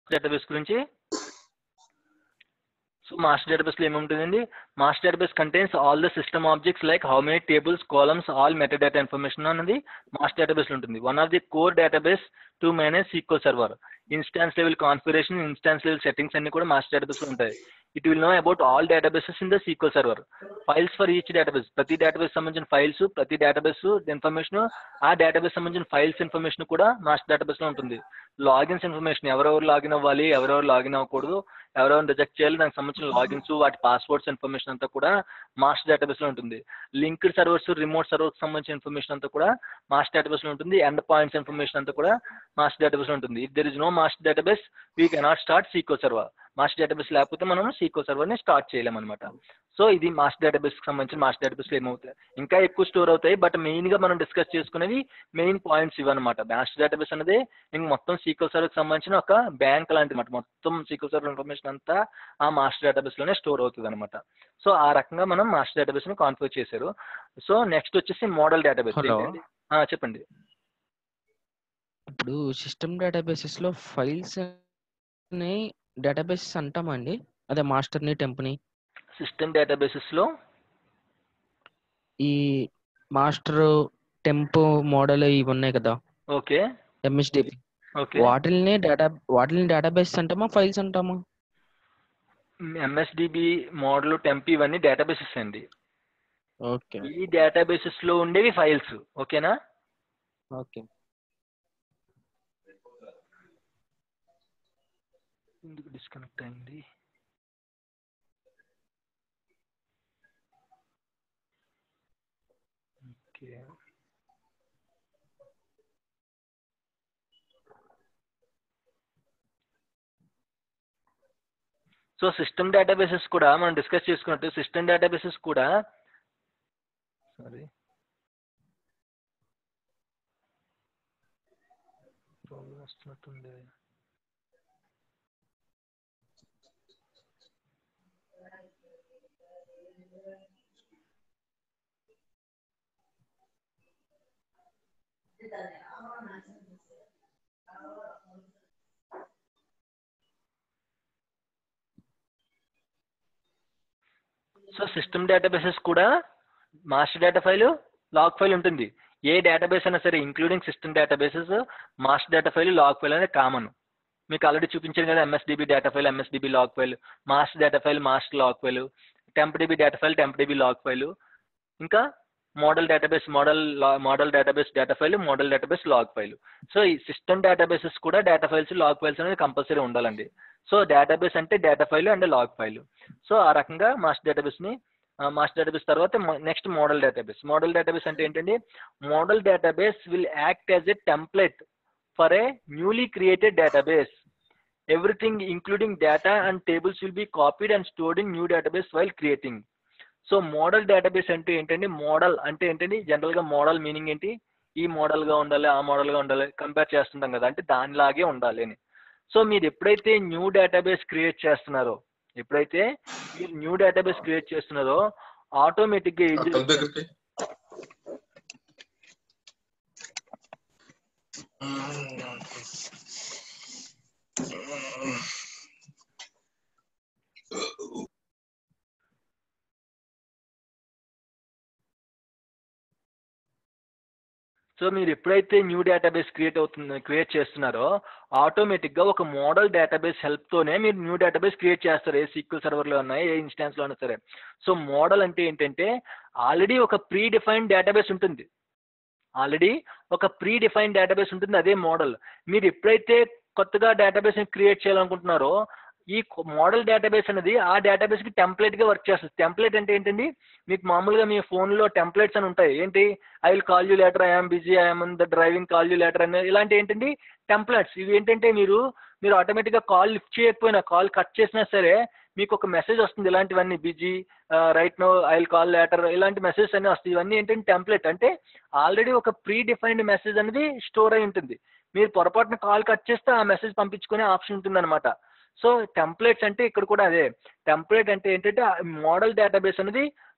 Master database గురించి so master డేటాబేస్లో ఏముంటుందండి master database contains all the system objects like how many tables columns all metadata information అనేది master డేటాబేస్లో ఉంటుంది one of the core database to manage SQL server instance level configuration instance level settings అన్ని కూడా master డేటాబేస్లో ఉంటాయి it will know about all databases in the SQL server files for each database ప్రతి database సంబంధించిన files ప్రతి database information ఆ database సంబంధించిన files information కూడా మాస్టర్ డేటాబేస్లో ఉంటుంది లాగిన్స్ ఇన్ఫర్మేషన్ ఎవరెవరు లాగిన్ అవ్వాలి ఎవరెవరు లాగిన్ అవ్వకూడదు ఎవరెవరు రిజెక్ట్ చేయాలి దానికి సంబంధించిన లాగిన్స్ వాటి పాస్వర్డ్స్ ఇన్ఫర్మేషన్ అంతా కూడా మాస్టర్ డేటాబేస్లో ఉంటుంది లింక్డ్ సర్వర్స్ రిమోట్ సర్వర్స్ సంబంధించిన ఇన్ఫర్మేషన్ అంతా కూడా మాస్టర్ డేటాబేస్లో ఉంటుంది ఎండ్ పాయింట్స్ ఇన్ఫర్మేషన్ అంతా కూడా మాస్టర్ డేటాబేస్లో ఉంటుంది if there is no master database we cannot start SQL server master database లేకపోతే మనం సీకో సర్వర్ని స్టార్ట్ చేయలేం అనమాట సో ఇది మాస్టర్ డేటాబేస్కి సంబంధించిన మాస్టర్ డేటాబేస్లో ఏమవుతాయి ఇంకా ఎక్కువ స్టోర్ అవుతాయి బట్ మెయిన్గా మనం డిస్కస్ చేసుకునేవి మెయిన్ పాయింట్స్ ఇవన్నమాట మాస్టర్ డేటాబేస్ అనేది ఇంక మొత్తం సీక్వల్ సర్వర్కి సంబంధించిన ఒక బ్యాంక్ లాంటిది అనమాట మొత్తం సీక్వల్ సర్వర్ ఇన్ఫర్మేషన్ అంతా ఆ మాస్టర్ డేటాబేస్లోనే స్టోర్ అవుతుంది అనమాట సో ఆ రకంగా మనం మాస్టర్ డేటాబేస్ని కాన్ఫిగర్ చేశారు సో నెక్స్ట్ వచ్చేసి మోడల్ డేటాబేస్ Hello. చెప్పండి ఇప్పుడు సిస్టమ్ డేటాబేసెస్ లో ఫైల్స్ ని డేటాబేసెస్ అంటామండి అదే మాస్టర్ ని టెంప్ ని సిస్టమ్ డేటాబేసెస్లో ఈ మాస్టర్ టెంప్ మోడల్ ఇవి ఉన్నాయి కదా ఓకే ఎంఎస్డిపి ఓకే వాటిల్ని డేటా వాటిని డేటాబేస్ అంటామా ఫైల్స్ అంటామా ఎంఎస్డిబి మోడల్ టెంప్ ఇవన్నీ డేటాబేసెస్ అండి ఓకే ఈ డేటాబేసెస్ లో ఉండేవి ఫైల్స్ ఓకేనా ఓకే ఎందుకు డిస్కనెక్ట్ అయింది ఓకే సో సిస్టమ్ డేటాబేసెస్ కూడా మనం డిస్కస్ చేసుకున్నట్టు సిస్టమ్ డేటాబేసెస్ కూడా సారీ ప్రాబ్లం వస్తున్నట్టుంది సో సిస్టమ్ డేటాబేసెస్ కూడా master data file log file ఉంటుంది ఏ డేటాబేస్ అయినా సరే including system databases master data file log file అనేది కామన్ మీకు ఆల్రెడీ చూపించాను కదా MSDB data file MSDB log file master data file master log file tempdb data file tempdb log file ఇంకా model database model model database data file model database log file so ఈ system databases కూడా data files log files అనేది compulsory ఉండాలండి so database అంటే data file and log file so ఆ రకంగా master డేటాబేస్ని master database తర్వాత next model database model database అంటే ఏంటండి model database will act as a template for a newly created database everything including data and tables will be copied and stored in new database while creating so model database అంటే ఏంటండి model అంటే ఏంటండి జనరల్గా model meaning ఏంటి ఈ మోడల్గా ఉండాలి ఆ మోడల్గా ఉండాలి కంపేర్ చేస్తుంటాం కదా అంటే దానిలాగే ఉండాలి అని సో మీరు ఎప్పుడైతే న్యూ డేటాబేస్ క్రియేట్ చేస్తున్నారో ఎప్పుడైతే మీరు న్యూ డేటాబేస్ క్రియేట్ చేస్తున్నారో ఆటోమేటిక్గా ఏం అక్కల జరుగుతుంది దగ్గరికి సో మీరు ఎప్పుడైతే న్యూ డేటాబేస్ క్రియేట్ అవుతుంది క్రియేట్ చేస్తున్నారో ఆటోమేటిక్గా ఒక మోడల్ డేటాబేస్ హెల్ప్తోనే మీరు న్యూ డేటాబేస్ క్రియేట్ చేస్తారు ఏ సీక్వల్ సర్వర్లో ఉన్నాయి ఏ ఇన్స్టాన్స్లో ఉన్నా సరే సో మోడల్ అంటే ఏంటంటే ఆల్రెడీ ఒక ప్రీ డిఫైన్డ్ డేటాబేస్ ఉంటుంది ఆల్రెడీ ఒక ప్రీ డిఫైన్డ్ డేటాబేస్ ఉంటుంది అదే మోడల్ మీరు ఎప్పుడైతే కొత్తగా డేటాబేస్ని క్రియేట్ చేయాలనుకుంటున్నారో ఈ మోడల్ డేటాబేస్ అనేది ఆ డేటాబేస్కి టెంప్లెట్గా వర్క్ చేస్తుంది టెంప్లెట్ అంటే ఏంటండి మీకు మామూలుగా మీ ఫోన్లో టెంప్లెట్స్ అని ఉంటాయి ఏంటి I will call you later I'm busy I'm the driving call you later అని ఇలాంటి ఏంటండి టెంప్లెట్స్ ఇవి ఏంటంటే మీరు మీరు ఆటోమేటిక్గా కాల్ లిఫ్ట్ చేయకపోయినా కాల్ కట్ చేసినా సరే మీకు ఒక మెసేజ్ వస్తుంది ఇలాంటివన్నీ busy right no I will call later ఇలాంటి మెసేజెస్ అన్నీ వస్తాయి ఇవన్నీ ఏంటంటే టెంప్లెట్ అంటే ఆల్రెడీ ఒక ప్రీ డిఫైన్డ్ మెసేజ్ అనేది స్టోర్ అయి ఉంటుంది మీరు పొరపాటున కాల్ కట్ చేస్తే ఆ మెసేజ్ పంపించుకునే ఆప్షన్ ఉంటుందన్నమాట సో టెంప్లెట్స్ అంటే ఇక్కడ కూడా అదే టెంప్లెట్ అంటే ఏంటంటే మోడల్ డేటాబేస్ అనేది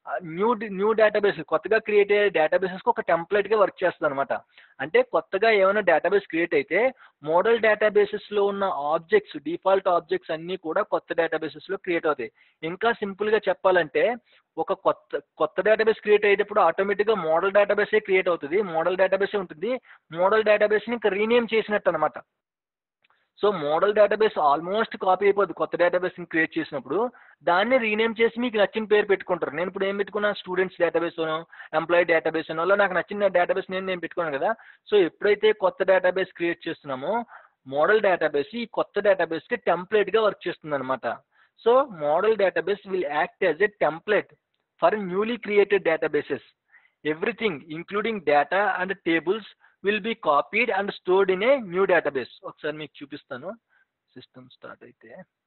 న్యూ న్యూ డేటాబేస్ కొత్తగా క్రియేట్ అయ్యే డేటాబేసెస్కి ఒక టెంప్లెట్గా వర్క్ చేస్తుంది అనమాట అంటే కొత్తగా ఏమైనా డేటాబేస్ క్రియేట్ అయితే మోడల్ డేటాబేసెస్లో ఉన్న ఆబ్జెక్ట్స్ డిఫాల్ట్ ఆబ్జెక్ట్స్ అన్నీ కూడా కొత్త డేటాబేసెస్లో క్రియేట్ అవుతాయి ఇంకా సింపుల్గా చెప్పాలంటే ఒక కొత్త కొత్త డేటాబేస్ క్రియేట్ అయ్యేటప్పుడు ఆటోమేటిక్గా మోడల్ డేటాబేసే క్రియేట్ అవుతుంది మోడల్ డేటాబేసే ఉంటుంది మోడల్ డేటాబేస్ని ఇంకా రీనేమ్ చేసినట్టు అనమాట so model database almost copy అయిపోద్ది కొత్త డేటాబేస్ని క్రియేట్ చేసినప్పుడు దాన్ని రీనేమ్ చేసి మీకు నచ్చిన పేరు పెట్టుకుంటారు నేను ఇప్పుడు ఏం పెట్టుకున్నా స్టూడెంట్స్ డేటాబేస్ అనో ఎంప్లాయీ డేటాబేస్ అనో అలా నాకు నచ్చిన డేటాబేస్ నేను నేను పెట్టుకున్నాను కదా సో ఎప్పుడైతే కొత్త డేటాబేస్ క్రియేట్ చేస్తున్నామో మోడల్ డేటాబేస్ ఈ కొత్త డేటాబేస్కి టెంప్లెట్గా వర్క్ చేస్తుంది అనమాట so model database will act as a template for newly created databases everything including data and tables will be copied and stored in a new database ఒకసారి మీకు చూపిస్తాను సిస్టమ్ స్టార్ట్ అయితే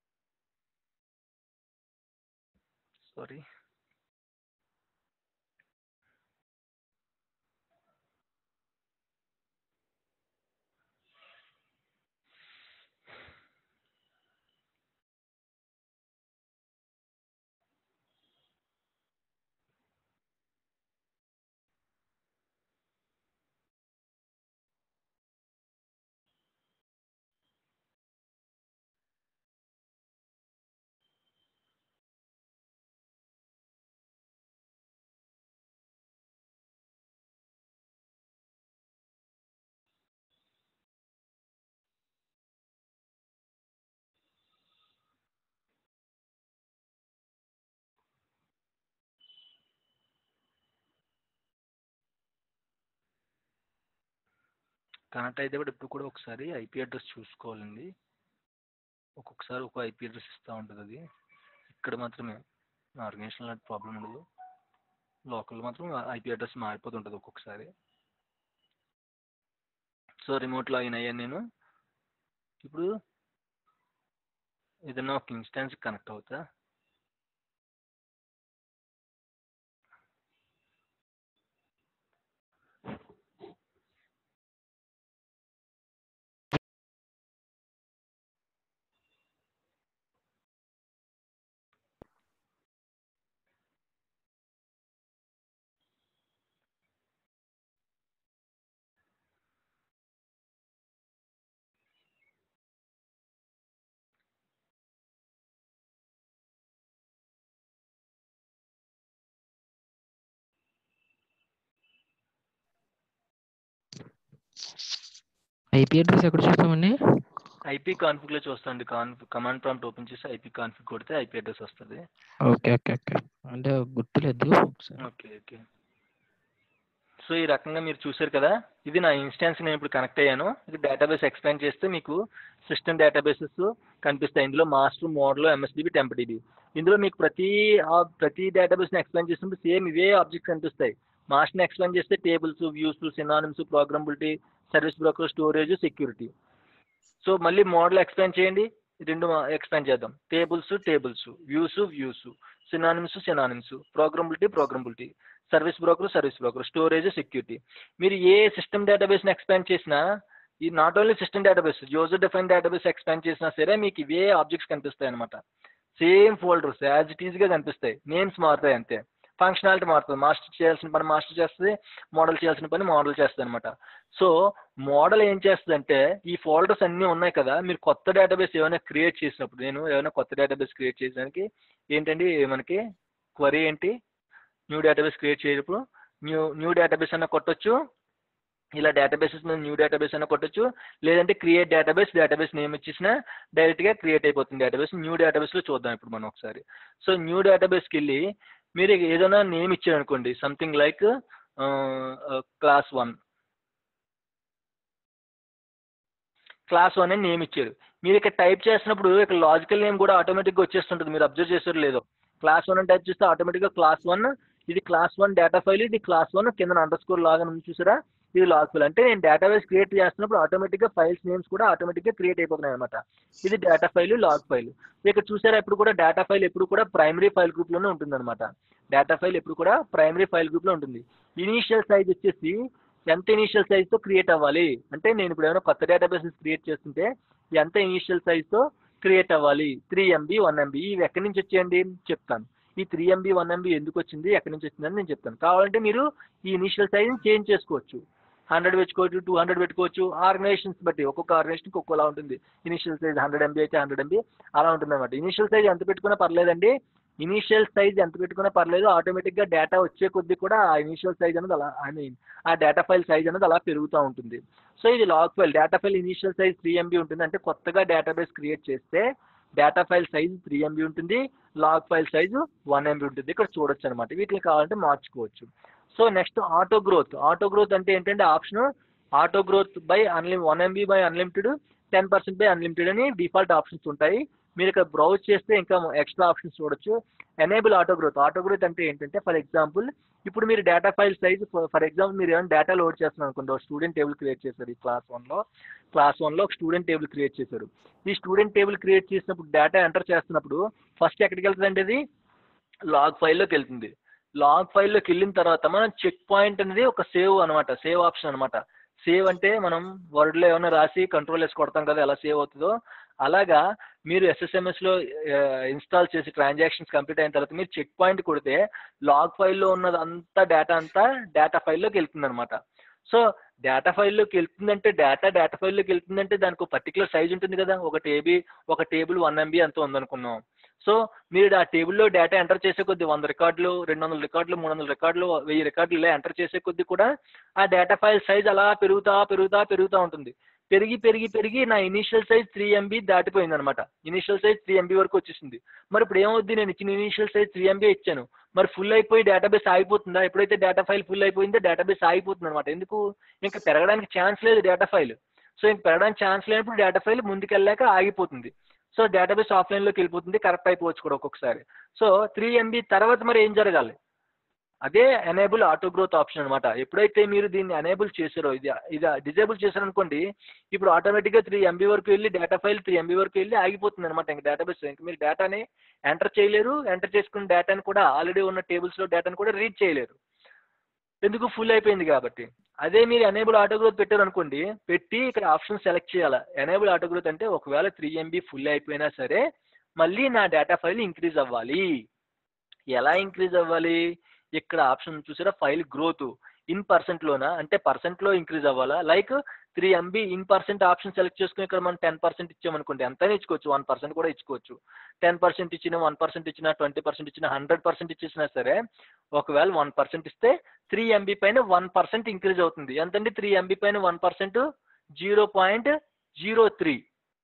సారీ కనెక్ట్ అయితే కూడా ఇప్పుడు కూడా ఒకసారి ఐపీ అడ్రస్ చూసుకోవాలండి ఒక్కొక్కసారి ఒక ఐపీ అడ్రస్ ఇస్తూ ఉంటుంది అది ఇక్కడ మాత్రమే ఆర్గనైజేషన్ ప్రాబ్లం ఉండదు లోకల్ మాత్రం ఐపీ అడ్రస్ మారిపోతుంటుంది ఒక్కొక్కసారి సో రిమోట్ లాగిన్ అయ్యాను నేను ఇప్పుడు ఏదైనా ఒక ఇన్స్టెన్స్ కనెక్ట్ అవుతా ఐపీ అడ్రస్ ఎక్కడ చూస్తామండి ఐపీ కాన్ఫిగ్లో చూస్తాండి కాన్ఫ్ కమాండ్ ప్రాంప్ట్ ఓపెన్ చేసి ఐపీ కాన్ఫిగ్ కొడితే ఐపీ అడ్రస్ వస్తుంది ఓకే ఓకే ఓకే అంటే గుర్తులేదు ఒకసారి ఓకే ఓకే సో ఈ రకంగా మీరు చూశారు కదా ఇది నా ఇన్స్టాన్స్ నేను ఇప్పుడు కనెక్ట్ అయ్యాను ఇది డేటాబేస్ ఎక్స్పాండ్ చేస్తే మీకు సిస్టమ్ డేటాబేసెస్ కనిపిస్తాయి ఇందులో మాస్టర్ మోడల్ ఎంఎస్డిబి టెంపడిబి ఇందులో మీకు ప్రతి ఆ- ప్రతి డేటాబేస్ని ఎక్స్ప్లెయిన్ చేసినప్పుడు సేమ్ ఇవే ఆబ్జెక్ట్స్ కనిపిస్తాయి మాస్టర్ని ఎక్స్ప్లెయిన్ చేస్తే tables views synonyms programmability service broker storage security so మళ్ళీ మోడల్ ఎక్స్పాండ్ చేయండి ఈ రెండు ఎక్స్పాండ్ చేద్దాం tables tables views views synonyms synonyms programmability programmability service broker service broker storage security మీరు ఏ సిస్టమ్ డేటాబేస్ని ఎక్స్పాండ్ చేసినా ఈ not only system database user define database expand చేసినా సరే మీకు ఇవే ఆబ్జెక్ట్స్ కనిపిస్తాయి అనమాట సేమ్ ఫోల్డర్స్ యాజ్ ఇట్ ఈజ్గా కనిపిస్తాయి నేమ్స్ మారుతాయి అంతే ఫంక్షనాలిటీ మారుతుంది మాస్టర్ చేయాల్సిన పని మాస్టర్ చేస్తుంది మోడల్ చేయాల్సిన పని మోడల్ చేస్తుంది అనమాట సో మోడల్ ఏం చేస్తుందంటే ఈ ఫోల్డర్స్ అన్నీ ఉన్నాయి కదా మీరు కొత్త డేటాబేస్ ఏమైనా క్రియేట్ చేసినప్పుడు నేను ఏమైనా కొత్త డేటాబేస్ క్రియేట్ చేసడానికి ఏంటండి మనకి క్వరీ ఏంటి న్యూ డేటాబేస్ క్రియేట్ చేయప్పుడు న్యూ న్యూ డేటాబేస్ అన్న కొట్టొచ్చు ఇలా డేటాబేసెస్ మీద న్యూ డేటాబేస్ అన్న కొట్టొచ్చు లేదంటే క్రియేట్ డేటాబేస్ డేటాబేస్ నేమ్ ఇచ్చేసిన డైరెక్ట్గా క్రియేట్ అయిపోతుంది డేటాబేస్ న్యూ డేటాబేస్లో చూద్దాం ఇప్పుడు మనం ఒకసారి సో న్యూ డేటాబేస్కి వెళ్ళి మీరు ఏదైనా నేమ్ ఇచ్చారనుకోండి something like class one class one అని నేమ్ ఇచ్చారు మీరు ఇక్కడ టైప్ చేసినప్పుడు ఇక్కడ లాజికల్ నేమ్ కూడా ఆటోమేటిక్గా వచ్చేస్తుంటుంది మీరు అబ్జర్వ్ చేసారు లేదో క్లాస్ వన్ అని టైప్ చేస్తే ఆటోమేటిక్గా క్లాస్ వన్ ఇది క్లాస్ వన్ డేటా ఫైల్ ఇది క్లాస్ వన్ కింద అండర్ స్కోర్ లాగా ఉంది చూసారా ఇది లాగ్ ఫైల్ అంటే నేను డేటాబేస్ క్రియేట్ చేస్తున్నప్పుడు ఆటోమేటిక్గా ఫైల్స్ నేమ్స్ కూడా ఆటోమేటిక్గా క్రియేట్ అయిపోతున్నాయి అనమాట ఇది డేటా ఫైల్ లాగ్ ఫైల్ ఇక్కడ చూసారా ఇప్పుడు కూడా డేటా ఫైల్ ఎప్పుడు కూడా ప్రైమరీ ఫైల్ గ్రూప్లోనే ఉంటుంది అనమాట డేటా ఫైల్ ఎప్పుడు కూడా ప్రైమరీ ఫైల్ గ్రూప్లో ఉంటుంది ఇనీషియల్ సైజ్ వచ్చేసి ఎంత ఇనీషియల్ సైజ్తో క్రియేట్ అవ్వాలి అంటే నేను ఇప్పుడు ఏమైనా కొత్త డేటాబేసెస్ క్రియేట్ చేస్తుంటే ఎంత ఇనీషియల్ సైజ్తో క్రియేట్ అవ్వాలి త్రీ ఎంబీ వన్ ఎంబీ ఇవి ఎక్కడి నుంచి వచ్చేయండి చెప్తాను ఈ త్రీ ఎంబీ వన్ ఎంబీ ఎందుకు వచ్చింది ఎక్కడి నుంచి వచ్చిందని నేను చెప్తాను కావాలంటే మీరు ఈ ఇనిషియల్ సైజ్ని చేంజ్ చేసుకోవచ్చు హండ్రెడ్ పెట్టుకోవచ్చు టూ హండ్రెడ్ పెట్టుకోవచ్చు ఆర్గనైజేషన్స్ బట్టి ఒక్కొక్క ఆర్గనైజేషన్కి ఒక్కోలా ఉంటుంది ఇనిషియల్ సైజ్ హండ్రెడ్ ఎంబీ అయితే హండ్రెడ్ ఎంబీ అలా ఉంటుంది అనమాట ఇనిషియల్ సైజ్ ఎంత పెట్టుకున్నా పర్లేదండి ఇనిషియల్ సైజ్ ఎంత పెట్టుకున్నా పర్లేదు ఆటోమేటిక్గా డేటా వచ్చే కొద్దీ కూడా ఆ ఇనిషియల్ సైజ్ అనేది అలా ఐ మీన్ ఆ డేటా ఫైల్ సైజ్ అనేది అలా పెరుగుతూ ఉంటుంది సో ఇది log file data file initial size three MB ఉంటుంది అంటే కొత్తగా డేటాబేస్ క్రియేట్ చేస్తే data file size three MB ఉంటుంది log file size one MB ఉంటుంది ఇక్కడ చూడొచ్చు అనమాట వీటిని కావాలంటే మార్చుకోవచ్చు so next auto growth auto growth అంటే ఏంటంటే ఆప్షన్ ఆటో గ్రోత్ బై అన్లిమ్ one MB by unlimited ten percent by unlimited అని డిఫాల్ట్ ఆప్షన్స్ ఉంటాయి మీరు ఇక్కడ బ్రౌజ్ చేస్తే ఇంకా ఎక్స్ట్రా ఆప్షన్స్ చూడొచ్చు enable auto growth auto growth అంటే ఏంటంటే ఫర్ ఎగ్జాంపుల్ ఇప్పుడు మీరు data file size for example మీరు ఏమైనా డేటా లోడ్ చేస్తున్నారు అనుకోండి ఒక స్టూడెంట్ టేబుల్ క్రియేట్ చేశారు ఈ క్లాస్ వన్లో క్లాస్ వన్లో ఒక స్టూడెంట్ టేబుల్ క్రియేట్ చేశారు ఈ స్టూడెంట్ టేబుల్ క్రియేట్ చేసినప్పుడు డేటా ఎంటర్ చేస్తున్నప్పుడు ఫస్ట్ ఎక్కడికి వెళ్తుందండి ఇది లాగ్ ఫైల్లోకి వెళ్తుంది లాగ్ ఫైల్లోకి వెళ్ళిన తర్వాత మనం చెక్ పాయింట్ అనేది ఒక సేవ్ అనమాట సేవ్ ఆప్షన్ అనమాట సేవ్ అంటే మనం వర్డ్లో ఏమైనా రాసి కంట్రోల్ వేసి కొడతాం కదా ఎలా సేవ్ అవుతుందో అలాగా మీరు ఎస్ఎస్ఎంఎస్లో ఇన్స్టాల్ చేసి ట్రాన్సాక్షన్స్ కంప్లీట్ అయిన తర్వాత మీరు చెక్ పాయింట్ కొడితే లాగ్ ఫైల్లో ఉన్నది అంతా డేటా అంతా డేటా ఫైల్లోకి వెళ్తుంది అనమాట సో డేటా ఫైల్లోకి వెళ్తుందంటే డేటా డేటా ఫైల్లోకి వెళ్తుందంటే దానికి ఒక పర్టికులర్ సైజ్ ఉంటుంది కదా ఒక టేబుల్ ఒక టేబుల్ వన్ ఎంబీ అంత ఉందనుకున్నాం సో మీరు ఆ టేబుల్లో డేటా ఎంటర్ చేసే కొద్ది వంద రికార్డులు రెండు వందల రికార్డులు మూడు వందల రికార్డులు వెయ్యి రికార్డులు ఇలా ఎంటర్ చేసే కొద్ది కూడా ఆ డేటా ఫైల్ సైజ్ అలా పెరుగుతా పెరుగుతా పెరుగుతూ ఉంటుంది పెరిగి పెరిగి పెరిగి నా ఇనిషియల్ సైజ్ త్రీ ఎంబీ దాటిపోయింది అనమాట ఇనిషియల్ సైజ్ త్రీ ఎంబీ వరకు వచ్చేసింది మరి ఇప్పుడు ఏమవుద్ది నేను ఇచ్చిన ఇనిషియల్ సైజ్ త్రీ ఎంబీ ఇచ్చాను మరి ఫుల్ అయిపోయి డేటాబేస్ ఆగిపోతుందా ఎప్పుడైతే డేటా ఫైల్ ఫుల్ అయిపోయిందో డేటాబేస్ ఆగిపోతుంది అనమాట ఎందుకు ఇంకా పెరగడానికి ఛాన్స్ లేదు డేటా ఫైల్ సో ఇంక పెరగడానికి ఛాన్స్ లేనప్పుడు డేటా ఫైల్ ముందుకెళ్ళాక ఆగిపోతుంది సో డేటాబేస్ ఆఫ్లైన్లోకి వెళ్ళిపోతుంది కరెక్ట్ అయిపోవచ్చు కూడా ఒక్కొక్కసారి సో త్రీ ఎంబీ తర్వాత మరి ఏం జరగాలి అదే ఎనేబుల్ ఆటో గ్రోత్ ఆప్షన్ అనమాట ఎప్పుడైతే మీరు దీన్ని ఎనేబుల్ చేశారో ఇది ఇది డిజేబుల్ చేశారనుకోండి ఇప్పుడు ఆటోమేటిక్గా త్రీ ఎంబీ వరకు వెళ్ళి డేటా ఫైల్ త్రీ ఎంబీ వరకు వెళ్ళి ఆగిపోతుంది అనమాట ఇంకా డేటాబేస్ ఇంక మీరు డేటాని ఎంటర్ చేయలేరు ఎంటర్ చేసుకున్న డేటాని కూడా ఆల్రెడీ ఉన్న టేబుల్స్లో డేటాని కూడా రీడ్ చేయలేరు ఎందుకు ఫుల్ అయిపోయింది కాబట్టి అదే మీరు ఎనేబుల్ ఆటో గ్రోత్ పెట్టారు అనుకోండి పెట్టి ఇక్కడ ఆప్షన్ సెలెక్ట్ చేయాలి ఎనేబుల్ ఆటో గ్రోత్ అంటే ఒకవేళ త్రీ ఎంబీ ఫుల్ అయిపోయినా సరే మళ్ళీ నా డేటా ఫైల్ ఇంక్రీజ్ అవ్వాలి ఎలా ఇంక్రీజ్ అవ్వాలి ఇక్కడ ఆప్షన్ చూసారా ఫైల్ గ్రోత్ ఇన్ పర్సెంట్లోనా అంటే పర్సెంట్లో ఇంక్రీజ్ అవ్వాలా like three MB in percent option select చేసుకుని ఇక్కడ మనం టెన్ పర్సెంట్ ఇచ్చామనుకోండి ఎంతైనా ఇచ్చుకోవచ్చు వన్ పర్సెంట్ కూడా ఇచ్చుకోవచ్చు టెన్ పర్సెంట్ ఇచ్చిన వన్ పర్సెంట్ ఇచ్చిన ట్వంటీ పర్సెంట్ ఇచ్చిన హండ్రెడ్ పర్సెంట్ ఇచ్చేసినా సరే ఒకవేళ వన్ పర్సెంట్ ఇస్తే త్రీ ఎంబీ పైన వన్ పర్సెంట్ ఇంక్రీజ్ అవుతుంది ఎంతండి త్రీ ఎంబీ పైన one percent zero point zero three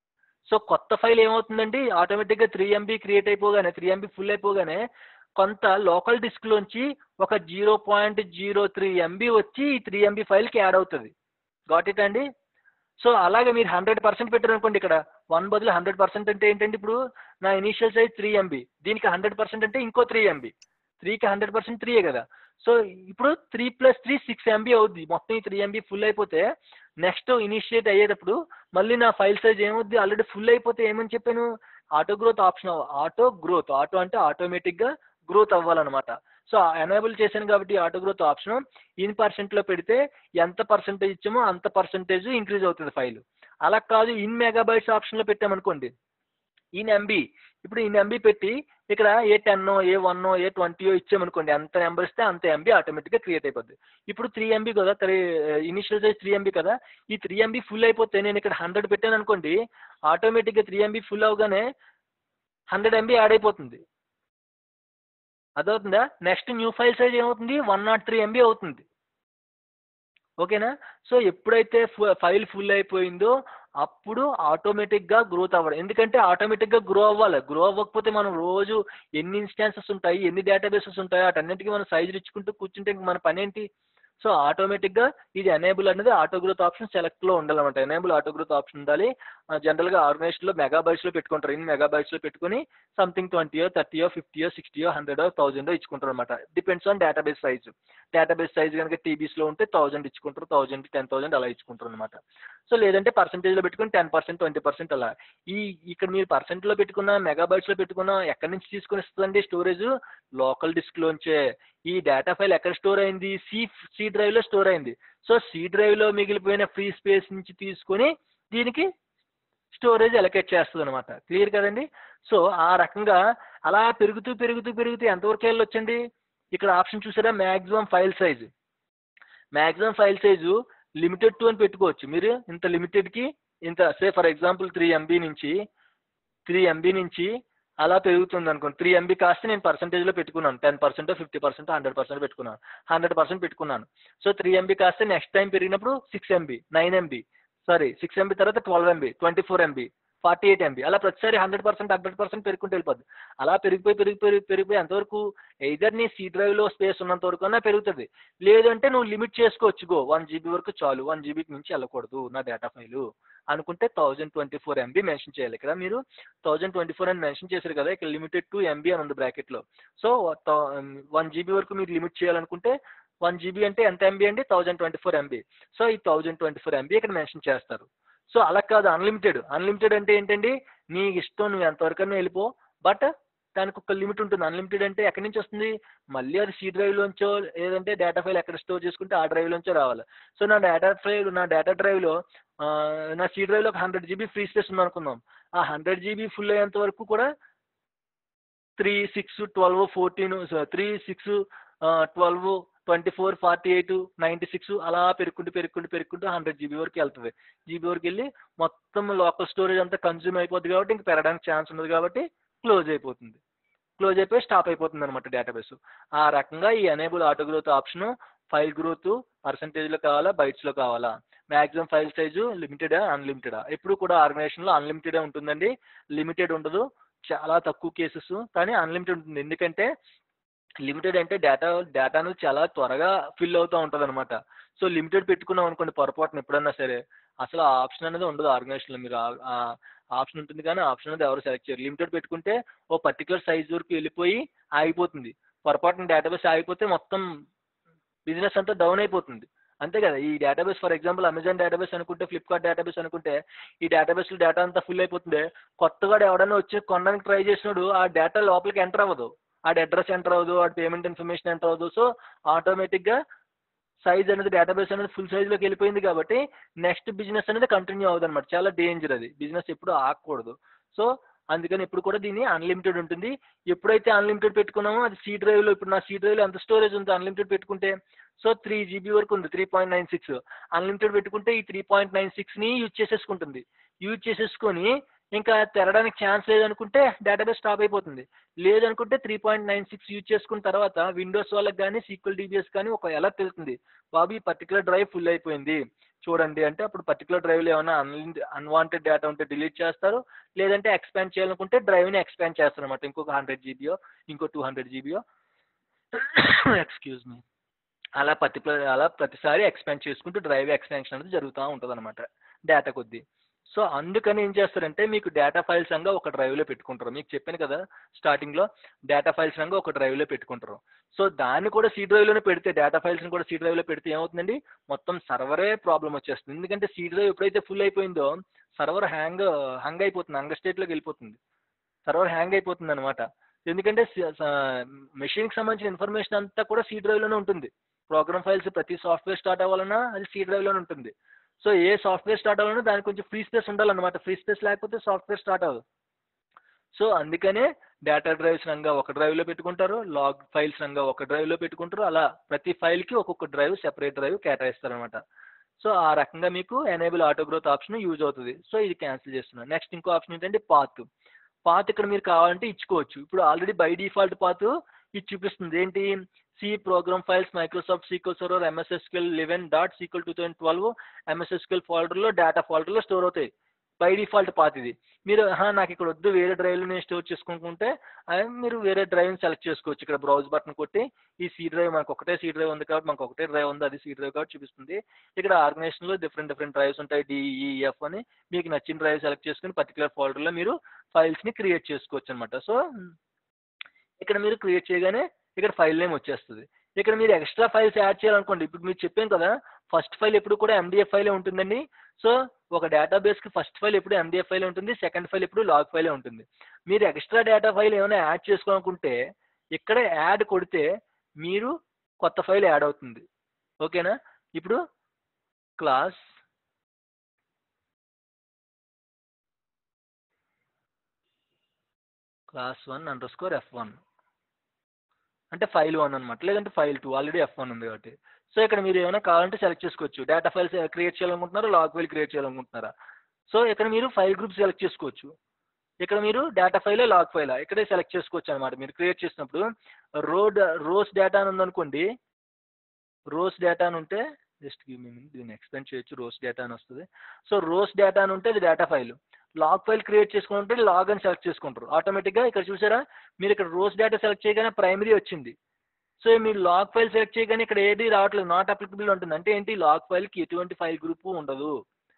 so కొత్త ఫైల్ ఏమవుతుందండి ఆటోమేటిక్గా త్రీ ఎంబీ క్రియేట్ అయిపోగానే త్రీ ఎంబీ ఫుల్ అయిపోగానే కొంత లోకల్ డిస్క్లోంచి ఒక zero point zero three MB వచ్చి ఈ త్రీ ఎంబీ ఫైల్కి యాడ్ అవుతుంది గాట్ ఇట్ అండి సో అలాగే మీరు హండ్రెడ్ పర్సెంట్ పెట్టారు అనుకోండి ఇక్కడ వన్ బదులు హండ్రెడ్ పర్సెంట్ అంటే ఏంటంటే ఇప్పుడు నా ఇనీషియల్ సైజ్ త్రీ ఎంబీ దీనికి హండ్రెడ్ పర్సెంట్ అంటే ఇంకో త్రీ ఎంబీ త్రీకి హండ్రెడ్ పర్సెంట్ త్రీయే కదా సో ఇప్పుడు three plus three six MB అవుద్ది మొత్తం ఈ త్రీ ఎంబీ ఫుల్ అయిపోతే నెక్స్ట్ ఇనిషియేట్ అయ్యేటప్పుడు మళ్ళీ నా ఫైల్ సైజ్ ఏమవుద్ది ఆల్రెడీ ఫుల్ అయిపోతే ఏమని చెప్పాను auto growth option auto growth auto అంటే ఆటోమేటిక్గా గ్రోత్ అవ్వాలన్నమాట సో ఎనేబుల్ చేశాను కాబట్టి ఆటో గ్రోత్ ఆప్షన్ ఇన్ పర్సెంట్లో పెడితే ఎంత పర్సెంటేజ్ ఇచ్చామో అంత పర్సెంటేజ్ ఇంక్రీజ్ అవుతుంది ఫైల్ అలా కాదు ఇన్ మెగాబైట్స్ ఆప్షన్లో పెట్టామనుకోండి ఇన్ ఎంబీ ఇప్పుడు ఇన్ ఎంబీ పెట్టి ఇక్కడ ఏ టెన్ ఏ వన్ ఏ ట్వంటీయో ఇచ్చామనుకోండి ఎంత నెంబర్ ఇస్తే అంత ఎంబీ ఆటోమేటిక్గా క్రియేట్ అయిపోద్ది ఇప్పుడు త్రీ ఎంబీ కదా three initial size three MB కదా ఈ త్రీ ఎంబీ ఫుల్ అయిపోతే నేను ఇక్కడ హండ్రెడ్ పెట్టాను అనుకోండి ఆటోమేటిక్గా త్రీ ఎంబీ ఫుల్ అవగానే హండ్రెడ్ ఎంబీ యాడ్ అయిపోతుంది అదవుతుందా నెక్స్ట్ న్యూ ఫైల్ సైజ్ ఏమవుతుంది వన్ నాట్ త్రీ ఎంబీ అవుతుంది ఓకేనా సో ఎప్పుడైతే ఫైల్ ఫుల్ అయిపోయిందో అప్పుడు ఆటోమేటిక్గా గ్రోత్ అవ్వడం ఎందుకంటే ఆటోమేటిక్గా గ్రో అవ్వాలి గ్రో అవ్వకపోతే మనం రోజు ఎన్ని ఇన్స్టాన్సెస్ ఉంటాయి ఎన్ని డేటాబేసెస్ ఉంటాయి వాటన్నిటికీ మనం సైజులు ఇచ్చుకుంటూ కూర్చుంటే ఇంక మన పని ఏంటి సో ఆటోమేటిక్గా ఇది ఎనేబుల్ అనేది ఆటో గ్రోత్ ఆప్షన్ సెలెక్ట్లో ఉండాలన్నమాట ఎనేబుల్ ఆటో గ్రోత్ ఆప్షన్ ఉండాలి జనరల్గా ఆర్గనైజేషన్లో మెగాబైట్స్లో పెట్టుకుంటారు ఇన్ మెగాబైట్స్లో పెట్టుకుని సంథింగ్ ట్వంటీయో థర్టీయో ఫిఫ్టీయో సిక్స్టీయో హండ్రెడో థౌజండో ఇచ్చుకుంటారు అనమాట depends on database size database size కనుక టీబీస్లో ఉంటే థౌజండ్ ఇచ్చుకుంటారు థౌజండ్ టెన్ థౌజండ్ అలా ఇచ్చుకుంటారు అనమాట సో లేదంటే పర్సెంటేజ్లో పెట్టుకుని టెన్ పర్సెంట్ ట్వంటీ పర్సెంట్ అలా ఈ ఇక్కడ మీరు పర్సెంట్లో పెట్టుకున్న మెగాబైట్స్లో పెట్టుకున్న ఎక్కడి నుంచి తీసుకుని ఇస్తుందండి స్టోరేజ్ లోకల్ డిస్క్లోంచే ఈ డేటా ఫైల్ ఎక్కడ స్టోర్ అయింది సి సి డ్రైవ్లో స్టోర్ అయింది సో సి డ్రైవ్లో మిగిలిపోయిన ఫ్రీ స్పేస్ నుంచి తీసుకొని దీనికి స్టోరేజ్ అలొకేట్ చేస్తుంది అనమాట క్లియర్ కదండి సో ఆ రకంగా అలా పెరుగుతూ పెరుగుతూ పెరుగుతూ ఎంతవరకు వెళ్ళొచ్చండి ఇక్కడ ఆప్షన్ చూసారా maximum file size maximum file size limited to అని పెట్టుకోవచ్చు మీరు ఇంత లిమిటెడ్కి ఇంత say for example three MB నుంచి త్రీ ఎంబీ నుంచి అలా పెరుగుతుంది అనుకోండి త్రీ ఎంబీ కాస్ట్ నేను పర్సంటేజ్లో పెట్టుకున్నాను ten percent fifty percent hundred percent పెట్టుకున్నాను హండ్రెడ్ పర్సెంట్ పెట్టుకున్నాను సో త్రీ ఎంబీ కాస్తే నెక్స్ట్ టైం పెరిగినప్పుడు six MB nine MB sorry six MB తర్వాత twelve MB twenty four MB forty eight MB అలా ప్రతిసారి హండ్రెడ్ పర్సెంట్ హండ్రెడ్ పర్సెంట్ పెరుగుకుంటూ వెళ్ళిపోద్ది అలా పెరిగిపోయి పెరిగిపోయి పెరిగిపోయి ఎంతవరకు ఎయిదర్ నీ సి డ్రైవ్లో స్పేస్ ఉన్నంత వరకు అన్నా పెరుగుతుంది లేదంటే నువ్వు లిమిట్ చేసుకోవచ్చు గో వన్ జీబీ వరకు చాలు వన్ జీబీకి మించి వెళ్ళకూడదు నా డేటా ఫైలు అనుకుంటే thousand twenty four MB mention చేయాలి ఇక్కడ మీరు థౌజండ్ ట్వంటీ ఫోర్ అని మెన్షన్ చేశారు కదా ఇక్కడ లిమిటెడ్ టు ఎంబీ అని ఉంది బ్రాకెట్లో సో వన్ జీబీ వరకు మీరు లిమిట్ చేయాలనుకుంటే వన్ జీబీ అంటే ఎంత ఎంబీ అండి thousand twenty four MB so ఈ థౌజండ్ ట్వంటీ ఫోర్ ఎంబీ ఇక్కడ మెన్షన్ చేస్తారు సో అలా కాదు అన్లిమిటెడ్ అన్లిమిటెడ్ అంటే ఏంటండి నీ ఇష్టం నువ్వు ఎంతవరకైనా వెళ్ళిపో బట్ దానికి ఒక లిమిట్ ఉంటుంది అన్లిమిటెడ్ అంటే ఎక్కడి నుంచి వస్తుంది మళ్ళీ అది సి డ్రైవ్లోంచో లేదంటే డేటా ఫైల్ ఎక్కడ స్టోర్ చేసుకుంటే ఆ డ్రైవ్లోంచో రావాలి సో నా డేటా ఫైల్ నా డేటా డ్రైవ్లో నా సి డ్రైవ్లో ఒక హండ్రెడ్ జీబీ ఫ్రీ స్పేస్ ఉంది అనుకుందాం ఆ హండ్రెడ్ జీబీ ఫుల్ అయ్యేంత వరకు కూడా three six twelve fourteen three six twelve twenty four forty eight ninety six అలా పెరుక్కుంటూ పెరుక్కుంటూ పెరుక్కుంటూ హండ్రెడ్ జీబీ వరకు వెళ్తుంది జీబీ వరకు వెళ్ళి మొత్తం లోకల్ స్టోరేజ్ అంతా కన్జ్యూమ్ అయిపోద్ది కాబట్టి ఇంక పెరగడానికి ఛాన్స్ ఉండదు కాబట్టి క్లోజ్ అయిపోతుంది క్లోజ్ అయిపోయి స్టాప్ అయిపోతుంది అనమాట డేటాబేస్ ఆ రకంగా ఈ enable auto growth option file growth పర్సంటేజ్లో కావాలా బైట్స్లో కావాలా మ్యాక్సిమం ఫైల్ సైజు లిమిటెడా అన్లిమిటెడా ఎప్పుడు కూడా ఆర్గనైజేషన్లో అన్లిమిటెడే ఉంటుందండి లిమిటెడ్ ఉండదు చాలా తక్కువ కేసెస్ కానీ అన్లిమిటెడ్ ఉంటుంది ఎందుకంటే లిమిటెడ్ అంటే డేటా డేటా అనేది చాలా త్వరగా ఫిల్ అవుతూ ఉంటుంది అనమాట సో లిమిటెడ్ పెట్టుకున్నాం అనుకోండి పొరపాటున ఎప్పుడన్నా సరే అసలు ఆ ఆప్షన్ అనేది ఉండదు ఆర్గనైజేషన్లో మీరు ఆ ఆప్షన్ ఉంటుంది కానీ ఆప్షన్ అనేది ఎవరు సెలెక్ట్ చేయరు లిమిటెడ్ పెట్టుకుంటే ఓ పర్టికులర్ సైజ్ వరకు వెళ్ళిపోయి ఆగిపోతుంది పొరపాటున డేటాబేస్ ఆగిపోతే మొత్తం బిజినెస్ అంతా డౌన్ అయిపోతుంది అంతే కదా ఈ database for example Amazon database అనుకుంటే ఫ్లిప్కార్ట్ డేటాబేస్ అనుకుంటే ఈ డేటాబేస్లో డేటా అంతా ఫుల్ అయిపోతుంది కొత్తగా ఎవడన్నా వచ్చి కొనడానికి ట్రై చేసినాడు ఆ డేటా లోపలికి ఎంటర్ అవ్వదు ఆడ అడ్రస్ ఎంటర్ అవ్వదు ఆడ పేమెంట్ ఇన్ఫర్మేషన్ ఎంటర్ అవ్వదు సో ఆటోమేటిక్గా సైజ్ అనేది డేటాబేస్ అనేది ఫుల్ సైజ్లోకి వెళ్ళిపోయింది కాబట్టి నెక్స్ట్ బిజినెస్ అనేది కంటిన్యూ అవ్వదు అనమాట చాలా డేంజర్ అది బిజినెస్ ఎప్పుడు ఆగకూడదు సో అందుకని ఇప్పుడు కూడా దీన్ని అన్లిమిటెడ్ ఉంటుంది ఎప్పుడైతే అన్లిమిటెడ్ పెట్టుకున్నామో అది సీ డ్రైవ్లో ఇప్పుడు నా సీ డ్రైవ్లో ఎంత స్టోరేజ్ ఉంది అన్లిమిటెడ్ పెట్టుకుంటే సో త్రీ జీబీ వరకు ఉంది three point nine six unlimited పెట్టుకుంటే ఈ త్రీ పాయింట్ నైన్ సిక్స్ని యూజ్ చేసేసుకుంటుంది యూజ్ చేసేసుకొని ఇంకా తెరడానికి ఛాన్స్ లేదనుకుంటే డేటాబేస్ స్టాప్ అయిపోతుంది లేదనుకుంటే three point nine six use చేసుకున్న తర్వాత విండోస్ వాళ్ళకి కానీ సీక్వల్ డీబీఎస్ కానీ ఒక ఎలా తెలుస్తుంది బాబు ఈ పర్టికులర్ డ్రైవ్ ఫుల్ అయిపోయింది చూడండి అంటే అప్పుడు పర్టికులర్ డ్రైవ్లో ఏమైనా అన్ అన్వాంటెడ్ డేటా ఉంటే డిలీట్ చేస్తారు లేదంటే ఎక్స్పాండ్ చేయాలనుకుంటే డ్రైవ్ని ఎక్స్పాండ్ చేస్తారు అనమాట ఇంకొక హండ్రెడ్ జీబీయో ఇంకో టూ హండ్రెడ్ జీబీయో ఎక్స్క్యూజ్ మీ అలా పర్టికులర్ అలా ప్రతిసారి ఎక్స్పాండ్ చేసుకుంటూ డ్రైవ్ ఎక్స్పాన్షన్ అనేది జరుగుతూ ఉంటుంది అనమాట డేటా కొద్దీ సో అందుకని ఏం చేస్తారంటే మీకు డేటా ఫైల్స్ అనగా ఒక డ్రైవ్లో పెట్టుకుంటారు మీకు చెప్పాను కదా స్టార్టింగ్లో డేటా ఫైల్స్ అనగా ఒక డ్రైవ్లో పెట్టుకుంటారు సో దాన్ని కూడా సీ డ్రైవ్లోనే పెడితే డేటా ఫైల్స్ని కూడా సీ డ్రైవ్లో పెడితే ఏమవుతుందండి మొత్తం సర్వరే ప్రాబ్లం వచ్చేస్తుంది ఎందుకంటే సీ డ్రైవ్ ఎప్పుడైతే ఫుల్ అయిపోయిందో సర్వర్ హ్యాంగ్ హ్యాంగ్ అయిపోతుంది హంగర్ స్టేట్లోకి వెళ్ళిపోతుంది సర్వర్ హ్యాంగ్ అయిపోతుంది అనమాట ఎందుకంటే మెషిన్కి సంబంధించిన ఇన్ఫర్మేషన్ అంతా కూడా సీ డ్రైవ్లోనే ఉంటుంది ప్రోగ్రామ్ ఫైల్స్ ప్రతి సాఫ్ట్వేర్ స్టార్ట్ అవ్వాలన్నా అది సీ డ్రైవ్లోనే ఉంటుంది సో ఏ సాఫ్ట్వేర్ స్టార్ట్ అవ్వాలన్నా దానికి కొంచెం ఫ్రీ స్పేస్ ఉండాలన్నమాట ఫ్రీ స్పేస్ లేకపోతే సాఫ్ట్వేర్ స్టార్ట్ అవ్వదు సో అందుకనే డేటా డ్రైవ్స్ రంగా ఒక డ్రైవ్లో పెట్టుకుంటారు లాగ్ ఫైల్స్ రంగా ఒక డ్రైవ్లో పెట్టుకుంటారు అలా ప్రతి ఫైల్కి ఒక్కొక్క డ్రైవ్ సెపరేట్ డ్రైవ్ కేటాయిస్తారు అనమాట సో ఆ రకంగా మీకు enable auto growth option use అవుతుంది సో ఇది క్యాన్సిల్ చేస్తున్నాను నెక్స్ట్ ఇంకో ఆప్షన్ ఏంటంటే పాత్ పాత్ ఇక్కడ మీరు కావాలంటే ఇచ్చుకోవచ్చు ఇప్పుడు ఆల్రెడీ బై డిఫాల్ట్ పాత్ ఇది చూపిస్తుంది ఏంటి C program files Microsoft sequel server MSSQL eleven dot sequel two thousand twelve MSSQL ఫోల్డర్లో డేటా ఫోల్డర్లో స్టోర్ అవుతాయి బై డిఫాల్ట్ పాత్ ఇది మీరు నాకు ఇక్కడ వద్దు వేరే డ్రైవ్లో నేను స్టోర్ చేసుకుంటుంటే మీరు వేరే డ్రైవ్ని సెలెక్ట్ చేసుకోవచ్చు ఇక్కడ బ్రౌజ్ బటన్ కొట్టి ఈ సీ డ్రైవ్ మనకు ఒకటే సీ డ్రైవ్ ఉంది కాబట్టి మనకు ఒకటే డ్రైవ్ ఉంది అది సీ డ్రైవ్ కాబట్టి చూపిస్తుంది ఇక్కడ ఆర్గనైజేషన్లో డిఫరెంట్ డిఫరెంట్ డ్రైవ్స్ ఉంటాయి డిఈఎఫ్ అని మీకు నచ్చిన డ్రైవ్ సెలెక్ట్ చేసుకుని పర్టికులర్ ఫోల్డర్లో మీరు ఫైల్స్ని క్రియేట్ చేసుకోవచ్చు అనమాట సో ఇక్కడ మీరు క్రియేట్ చేయగానే ఇక్కడ ఫైల్ నేమ్ వచ్చేస్తుంది ఇక్కడ మీరు ఎక్స్ట్రా ఫైల్స్ యాడ్ చేయాలనుకోండి ఇప్పుడు మీరు చెప్పాను కదా ఫస్ట్ ఫైల్ ఎప్పుడు కూడా ఎండిఎఫ్ ఫైలే ఉంటుందండి సో ఒక డేటాబేస్కి ఫస్ట్ ఫైల్ ఎప్పుడు ఎండిఎఫ్ ఫైలే ఉంటుంది సెకండ్ ఫైల్ ఎప్పుడు లాగ్ ఫైలే ఉంటుంది మీరు ఎక్స్ట్రా డేటా ఫైల్ ఏమైనా యాడ్ చేసుకోవాలనుకుంటే ఇక్కడ యాడ్ కొడితే మీరు కొత్త ఫైల్ యాడ్ అవుతుంది ఓకేనా ఇప్పుడు class class one underscore F one అంటే ఫైల్ వన్ అనమాట లేదంటే file two already F one ఉంది కాబట్టి సో ఇక్కడ మీరు ఏమైనా కావాలంటే సెలెక్ట్ చేసుకోవచ్చు డేటా ఫైల్స్ క్రియేట్ చేయాలనుకుంటున్నారా లాగ్ ఫైల్ క్రియేట్ చేయాలనుకుంటున్నారా సో ఇక్కడ మీరు ఫైల్ గ్రూప్ సెలెక్ట్ చేసుకోవచ్చు ఇక్కడ మీరు డేటా ఫైల్ లాగ్ ఫైల్ ఇక్కడే సెలెక్ట్ చేసుకోవచ్చు అనమాట మీరు క్రియేట్ చేసినప్పుడు రోడ్ రోస్ డేటా అని ఉందనుకోండి రోస్ డేటా అని ఉంటే జస్ట్ గివ్ మీ దీన్ని ఎక్స్ప్లెయిన్ చేయొచ్చు రోస్ డేటా అని వస్తుంది సో రోస్ డేటా అని ఉంటే అది data file log file create చేసుకుంటే లాగ్ అని సెలెక్ట్ చేసుకుంటారు ఆటోమేటిక్గా ఇక్కడ చూసారా మీరు ఇక్కడ రోస్ డేటా సెలెక్ట్ చేయగానే ప్రైమరీ వచ్చింది సో మీరు లాగ్ ఫైల్ సెలెక్ట్ చేయగానే ఇక్కడ ఏది రావట్లేదు నాట్ అప్లికబుల్ ఉంటుంది అంటే ఏంటి లాగ్ ఫైల్కి ఎటువంటి ఫైల్ గ్రూప్ ఉండదు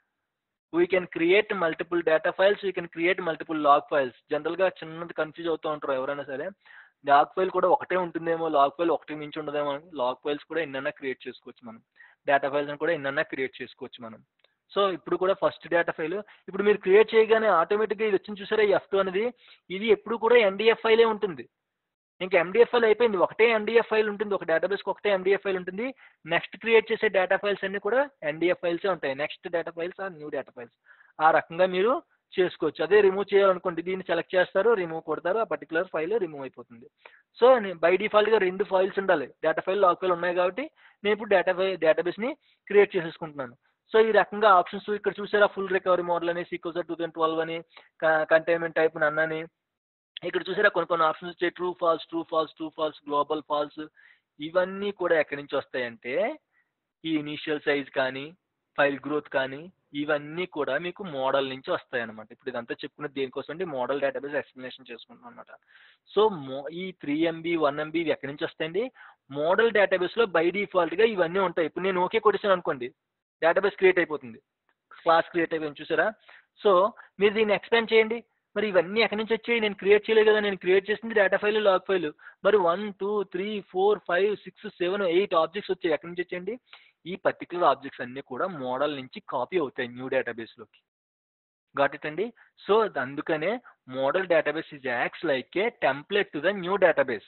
we can create multiple data files we can create multiple log files జనరల్గా చిన్నది కన్ఫ్యూజ్ అవుతూ ఉంటారు ఎవరైనా సరే లాగ్ ఫైల్ కూడా ఒకటే ఉంటుందేమో లాగ్ ఫైల్ ఒకటి మించి ఉండదేమో అని లాగ్ ఫైల్స్ కూడా ఎన్నైనా క్రియేట్ చేసుకోవచ్చు మనం డేటా ఫైల్స్ కూడా ఎన్నైనా క్రియేట్ చేసుకోవచ్చు మనం సో ఇప్పుడు కూడా ఫస్ట్ డేటా ఫైల్ ఇప్పుడు మీరు క్రియేట్ చేయగానే ఆటోమేటిక్గా ఇది వచ్చింది చూసారా ఎఫ్ టూ అనేది ఇది ఎప్పుడు కూడా ఎన్డిఎఫ్ ఫైలే ఉంటుంది ఇంకా ఎండిఎఫ్ ఫైల్ అయిపోయింది ఒకటే ఎండిఎఫ్ ఫైల్ ఉంటుంది ఒక డేటాబేస్కి ఒకటే ఎండిఎఫ్ ఫైల్ ఉంటుంది నెక్స్ట్ క్రియేట్ చేసే డేటా ఫైల్స్ అన్ని కూడా ఎన్డిఎఫ్ ఫైల్సే ఉంటాయి next data files or new data files ఆ రకంగా మీరు చేసుకోవచ్చు అదే రిమూవ్ చేయాలనుకోండి దీన్ని సెలెక్ట్ చేస్తారు రిమూవ్ కొడతారు ఆ పర్టికులర్ ఫైల్ రిమూవ్ అయిపోతుంది సో బై డిఫాల్ట్గా రెండు ఫైల్స్ ఉండాలి డేటా ఫైల్ లాగ్ ఫైల్ ఉన్నాయి కాబట్టి నేను ఇప్పుడు డేటా ఫైల్ డేటాబేస్ని క్రియేట్ చేసేసుకుంటున్నాను సో ఈ రకంగా ఆప్షన్స్ ఇక్కడ చూసారా ఫుల్ రికవరీ మోడల్ అని సీక్వెన్స్ టూ థౌసండ్ ట్వెల్వ్ అని కంటైన్మెంట్ టైప్ నన్ అని ఇక్కడ చూసారా కొన్ని కొన్ని ఆప్షన్స్ వచ్చాయి true false true false true false global false ఇవన్నీ కూడా ఎక్కడి నుంచి వస్తాయంటే ఈ ఇనీషియల్ సైజ్ కానీ ఫైల్ గ్రోత్ కానీ ఇవన్నీ కూడా మీకు మోడల్ నుంచి వస్తాయి అనమాట ఇప్పుడు ఇదంతా చెప్పుకున్నది దేనికోసం అంటే మోడల్ డేటాబేస్ ఎక్స్ప్లెనేషన్ చేసుకుంటున్నాం అనమాట సో మో ఈ త్రీ ఎంబీ వన్ ఎంబీ ఇవి ఎక్కడి నుంచి వస్తాయండి మోడల్ డేటాబేస్లో బై డిఫాల్ట్గా ఇవన్నీ ఉంటాయి ఇప్పుడు నేను ఓకే కొట్టేసాను అనుకోండి డేటాబేస్ క్రియేట్ అయిపోతుంది క్లాస్ క్రియేట్ అయిపోయింది చూసారా సో మీరు దీన్ని ఎక్స్ప్లెయిన్ చేయండి మరి ఇవన్నీ ఎక్కడి నుంచి వచ్చాయి నేను క్రియేట్ చేయలేదు కదా నేను క్రియేట్ చేసింది డేటా ఫైల్ లాగ్ ఫైల్ మరి one two three four five six seven eight objects వచ్చాయి ఎక్కడి నుంచి వచ్చాయండి ఈ పర్టికులర్ ఆబ్జెక్ట్స్ అన్నీ కూడా మోడల్ నుంచి కాపీ అవుతాయి న్యూ డేటాబేస్లోకి గాట్ ఇట్ అండి సో అందుకనే model database is acts like a template to the new database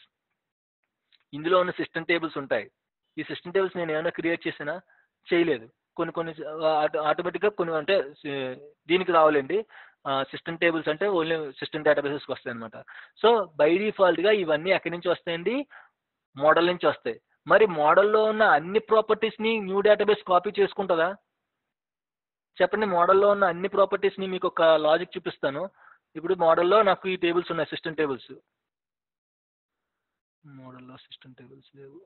ఇందులో ఉన్న సిస్టమ్ టేబుల్స్ ఉంటాయి ఈ సిస్టమ్ టేబుల్స్ నేను ఏమైనా క్రియేట్ చేసినా చేయలేదు కొన్ని కొన్ని ఆటోమేటిక్గా కొన్ని అంటే దీనికి రావాలండి సిస్టమ్ టేబుల్స్ అంటే ఓన్లీ సిస్టమ్ డేటాబేసెస్కి వస్తాయి అనమాట సో బై డిఫాల్ట్గా ఇవన్నీ ఎక్కడి నుంచి వస్తాయండి మోడల్ నుంచి వస్తాయి మరి మోడల్లో ఉన్న అన్ని ప్రాపర్టీస్ని న్యూ డేటాబేస్ కాపీ చేసుకుంటుందా చెప్పండి మోడల్లో ఉన్న అన్ని ప్రాపర్టీస్ని మీకు ఒక లాజిక్ చూపిస్తాను ఇప్పుడు మోడల్లో నాకు ఈ టేబుల్స్ ఉన్నాయి సిస్టమ్ టేబుల్స్ మోడల్లో సిస్టమ్ టేబుల్స్ లేవు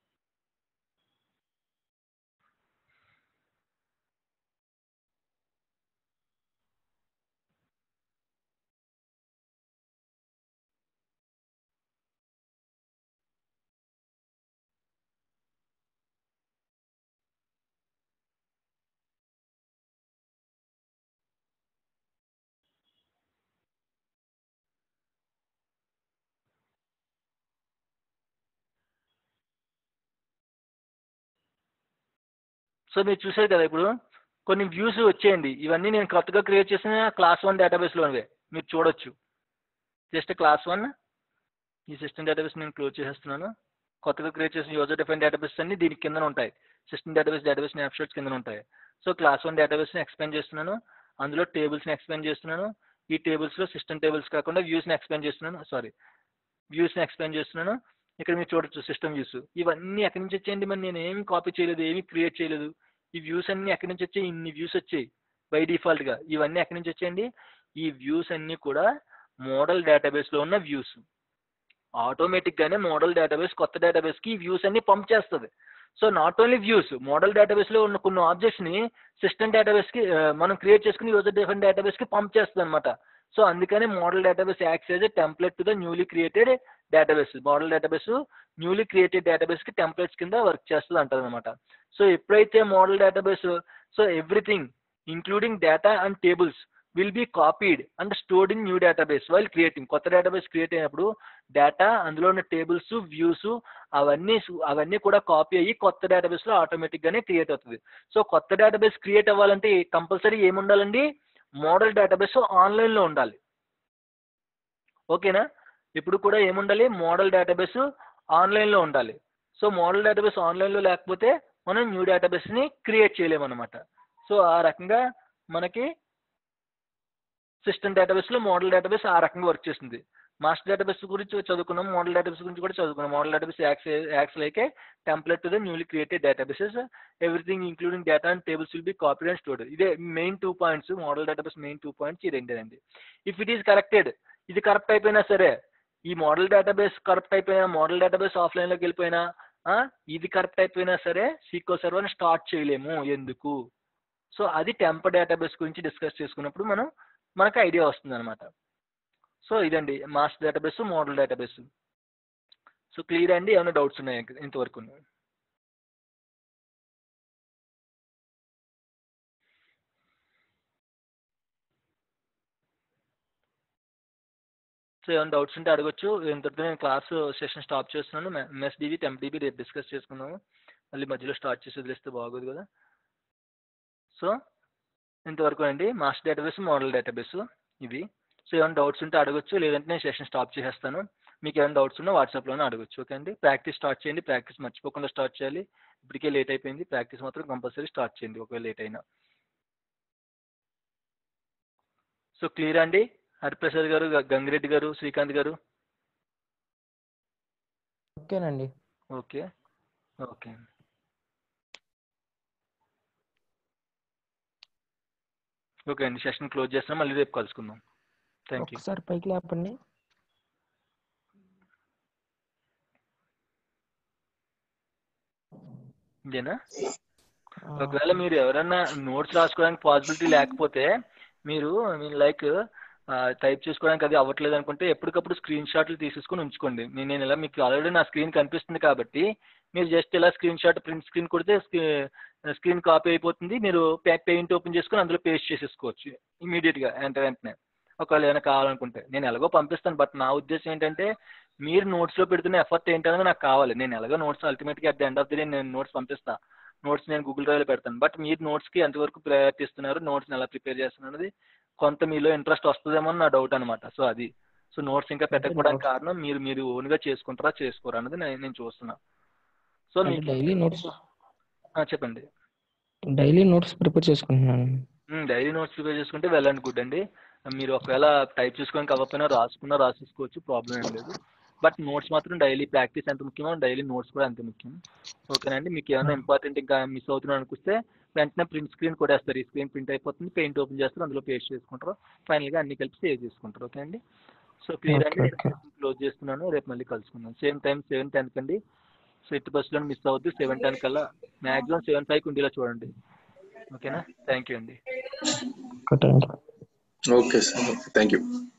సో మీరు చూసారు కదా ఇప్పుడు కొన్ని వ్యూస్ వచ్చేయండి ఇవన్నీ నేను కొత్తగా క్రియేట్ చేసిన క్లాస్ వన్ డేటాబేస్లోనివే మీరు చూడొచ్చు జస్ట్ క్లాస్ వన్ ఈ సిస్టమ్ డేటాబేస్ నేను క్లోజ్ చేసేస్తున్నాను కొత్తగా క్రియేట్ చేసిన యూజర్ డిఫైన్ డేటాబేస్ అన్ని దీని కింద ఉంటాయి సిస్టమ్ డేటాబేస్ డేటాబేస్ స్నాప్షాట్స్ కింద ఉంటాయి సో క్లాస్ వన్ డేటాబేస్ని ఎక్స్ప్లెయిన్ చేస్తున్నాను అందులో టేబుల్స్ని ఎక్స్ప్లెయిన్ చేస్తున్నాను ఈ టేబుల్స్లో సిస్టమ్ టేబుల్స్ కాకుండా వ్యూస్ని ఎక్స్ప్లెయిన్ చేస్తున్నాను సారీ వ్యూస్ని ఎక్స్ప్లెయిన్ చేస్తున్నాను ఇక్కడ మీరు చూడొచ్చు సిస్టమ్ వ్యూస్ ఇవన్నీ ఎక్కడి నుంచి వచ్చాయండి మరి నేను ఏమి కాపీ చేయలేదు ఏమి క్రియేట్ చేయలేదు ఈ వ్యూస్ అన్నీ ఎక్కడి నుంచి వచ్చాయి ఇన్ని వ్యూస్ వచ్చాయి బై డిఫాల్ట్గా ఇవన్నీ ఎక్కడి నుంచి వచ్చాయండి ఈ వ్యూస్ అన్నీ కూడా మోడల్ డేటాబేస్లో ఉన్న వ్యూస్ ఆటోమేటిక్గానే మోడల్ డేటాబేస్ కొత్త డేటాబేస్కి ఈ వ్యూస్ అన్ని పంప్ చేస్తుంది so not only views model డేటాబేస్లో ఉన్న కొన్ని ఆబ్జెక్ట్స్ని సిస్టమ్ డేటాబేస్కి మనం క్రియేట్ చేసుకుని యూజర్ డిఫరెంట్ డేటాబేస్కి పంప్ చేస్తుంది అనమాట సో అందుకనే model database acts as a template to the newly created database model database newly created డేటాబేస్కి టెంప్లెట్స్ కింద వర్క్ చేస్తుంది అంటారు అనమాట సో ఎప్పుడైతే model database so everything including data and tables will be copied and stored in new database while creating కొత్త database create అయినప్పుడు data అందులో ఉన్న టేబుల్స్ వ్యూస్ అవన్నీ అవన్నీ కూడా కాపీ అయ్యి కొత్త డేటాబేస్లో ఆటోమేటిక్గానే క్రియేట్ అవుతుంది సో కొత్త డేటాబేస్ క్రియేట్ అవ్వాలంటే కంపల్సరీ ఏముండాలండి మోడల్ డేటాబేస్ ఆన్లైన్లో ఉండాలి ఓకేనా ఇప్పుడు కూడా ఏముండాలి మోడల్ డేటాబేస్ ఆన్లైన్లో ఉండాలి సో మోడల్ డేటాబేస్ ఆన్లైన్లో లేకపోతే మనం న్యూ డేటాబేస్ని క్రియేట్ చేయలేమన్నమాట సో ఆ రకంగా మనకి సిస్టమ్ డేటాబేస్లో మోడల్ డేటాబేస్ ఆ రకంగా వర్క్ చేస్తుంది మాస్టర్ డేటాబేస్ గురించి చదువుకున్నాం మోడల్ డేటాబేస్ గురించి కూడా చదువుకున్నాం model database acts acts like a template to the newly created databases everything including data and tables will be copied and stored ఇదే main two points model database main two points ఈ రెండేనండి if it is corrected ఇది correct అయిపోయినా సరే ఈ model database correct అయిపోయినా model database ఆఫ్లైన్లోకి వెళ్ళిపోయినా ఆ, ఇది కరెక్ట్ అయిపోయినా సరే సీక్వల్ సర్వర్ని స్టార్ట్ చేయలేము ఎందుకు సో అది టెంప డేటాబేస్ గురించి డిస్కస్ చేసుకున్నప్పుడు మనం మనకు ఐడియా వస్తుంది అనమాట సో ఇదండి master database model database so clear అండి ఏమైనా డౌట్స్ ఉన్నాయా ఇంక- ఇంతవరకు సో ఏమైనా డౌట్స్ ఉంటే అడగొచ్చు ఇంతటితో నేను క్లాస్ సెషన్ స్టాప్ చేస్తున్నాను ఎంఎస్ డిబి టెంప్ డిబి రేపు డిస్కస్ చేసుకుందాము మళ్ళీ మధ్యలో స్టార్ట్ చేసి వదిలేస్తే బాగోదు కదా సో ఇంతవరకు అండి మాస్టర్ డేటాబేస్ మోడల్ డేటాబేస్ ఇవి సో ఏమైనా డౌట్స్ ఉంటే అడగొచ్చు లేదంటే నేను సెషన్ స్టాప్ చేసేస్తాను మీకు ఏమైనా డౌట్స్ ఉన్నా వాట్సాప్లోనే అడగొచ్చు ఓకే అండి ప్రాక్టీస్ స్టార్ట్ చేయండి ప్రాక్టీస్ మర్చిపోకుండా స్టార్ట్ చేయాలి ఇప్పటికే లేట్ అయిపోయింది ప్రాక్టీస్ మాత్రం కంపల్సరీ స్టార్ట్ చేయండి ఒకవేళ లేట్ అయినా సో క్లియర్ అండి హరిప్రసాద్ గారు గ- గంగిరెడ్డి గారు శ్రీకాంత్ గారు ఓకేనండి ఓకే ఓకే ఓకే అండి సెషన్ క్లోజ్ చేస్తాం మళ్ళీ రేపు కలుసుకుందాం థ్యాంక్ యూ ఒకసారి పైకి లేపండి ఇదేనా ఆ, ఒకవేళ మీరు ఎవరైనా నోట్స్ రాసుకోవడానికి పాసిబిలిటీ లేకపోతే మీరు లైక్ టైప్ చేసుకోవడానికి అది అవ్వట్లేదు అనుకుంటే ఎప్పటికప్పుడు స్క్రీన్ షాట్లు తీసేసుకొని ఉంచుకోండి నేను నేను ఇలా మీకు ఆల్రెడీ నా స్క్రీన్ కనిపిస్తుంది కాబట్టి మీరు జస్ట్ ఇలా స్క్రీన్ షాట్ ప్రింట్ స్క్రీన్ కొడితే స్క్రీన్ కాపీ అయిపోతుంది మీరు పెయింట్ ఓపెన్ చేసుకొని అందులో పేస్ట్ చేసేసుకోవచ్చు ఇమీడియట్గా వెంట వెంటనే ఒకవేళ ఏమైనా కావాలనుకుంటే నేను ఎలాగో పంపిస్తాను బట్ నా ఉద్దేశం ఏంటంటే మీరు నోట్స్లో పెడుతున్న ఎఫర్ట్ ఏంటనేది నాకు కావాలి నేను ఎలాగో నోట్స్ అల్టిమేట్గా at the end of the day నేను నోట్స్ పంపిస్తాను నోట్స్ నేను గూగుల్ డ్రైవ్లో పెడతాను బట్ మీరు నోట్స్కి ఎంతవరకు ప్రయారిటీ ఇస్తున్నారు నోట్స్ని ఎలా ప్రిపేర్ చేస్తున్నారు అనేది కొంత మీలో ఇంట్రెస్ట్ వస్తుందేమో అని నా డౌట్ అనమాట సో అది సో నోట్స్ ఇంకా పెట్టకపోవడానికి కారణం మీరు మీరు ఓన్గా చేసుకుంటారా చేసుకోరా అన్నది నేను నేను చూస్తున్నా సో అంటే మీకు డైలీ నోట్స్ ఆ, చెప్పండి డైలీ నోట్స్ ప్రిపేర్ చేసుకుంటున్నాను డైలీ నోట్స్ ప్రిపేర్ చేసుకుంటే వెల్ అండ్ గుడ్ అండి మీరు ఒకవేళ టైప్ చేసుకోవడానికి అవ్వకపోయినా రాసుకున్నా రాసేసుకోవచ్చు ప్రాబ్లం ఏం లేదు బట్ నోట్స్ మాత్రం డైలీ ప్రాక్టీస్ ఎంత ముఖ్యమో డైలీ నోట్స్ కూడా అంత ముఖ్యం ఓకేనండి మీకు ఏమైనా ఇంపార్టెంట్ ఇంకా మిస్ అవుతున్నాను అనిపిస్తే వెంటనే ప్రింట్ స్క్రీన్ కొట్టేస్తారు ఈ స్క్రీన్ ప్రింట్ అయిపోతుంది పెయింట్ ఓపెన్ చేస్తారు అందులో పేస్ట్ చేసుకుంటారు ఫైనల్గా అన్ని కలిపి సేవ్ చేసుకుంటారు ఓకే అండి సో క్లియర్ అండి Okay, okay. క్లోజ్ చేస్తున్నాను రేపు మళ్ళీ కలుసుకుందాం సేమ్ టైం సెవెన్ టెన్కి అండి సో ఎట్టి బస్సులో మిస్ అవ్వద్దు సెవెన్ టెన్ కల్లా మ్యాక్సిమం సెవెన్ ఫైవ్కి ఉండేలా చూడండి ఓకేనా థ్యాంక్ యూ అండి okay thank you okay sir thank you